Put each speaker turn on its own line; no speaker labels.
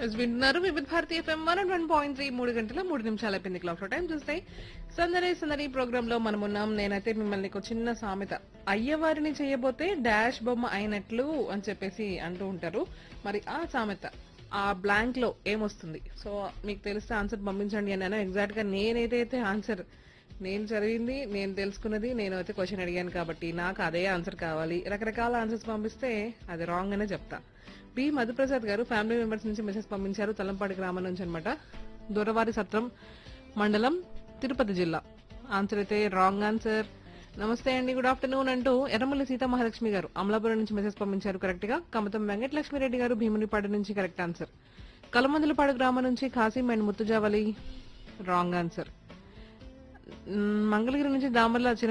yes వింటున్నారు Vividh Bharati FM one and one point three మూడు గంటల మూడు నిమిషాలు అయిపోయింది క్లాక్ టైం చూస్తే సందడి సందడి ప్రోగ్రామ్ లో మనం ఉన్నాం నేనైతే మిమ్మల్ని ఒక చిన్న సామెత అయ్యవారిని చేయబోతే డాష్ బొమ్మ అయినట్లు అని చెప్పేసి అంటూ ఉంటారు మరి ఆ సామెత ఆ బ్లాంక్ లో ఏమొస్తుంది సో మీకు తెలిస్తే ఆన్సర్ పంపించండి అని ఎగ్జాక్ట్ గా నేనేదైతే ఆన్సర్ నేను చదివింది నేను తెలుసుకున్నది నేను అయితే క్వశ్చన్ అడిగాను కాబట్టి నాకు అదే ఆన్సర్ కావాలి రకరకాల ఆన్సర్స్ పంపిస్తే అది రాంగ్ అనే చెప్తా బి మధుప్రసాద్ గారు ఫ్యామిలీ మెంబర్స్ నుంచి మెసేజ్ పంపించారు తలంపాడి గ్రామం నుంచి అనమాట దూరవారి సత్రం మండలం తిరుపతి జిల్లా ఆన్సర్ అయితే రాంగ్ ఆన్సర్ నమస్తే అండి గుడ్ ఆఫ్టర్నూన్ అంటూ ఎర్రమల్లి సీతా మహాలక్ష్మి గారు అమలాపురం నుంచి మెసేజ్ పంపించారు కరెక్ట్ గా కమతం వెంకటలక్ష్మిరెడ్డి గారు భీమునిపాడు నుంచి కరెక్ట్ ఆన్సర్ కలమందులపాడు గ్రామం నుంచి Khasim and Muthujavali wrong answer మ్, మంగళగిరి నుంచి దామర్ల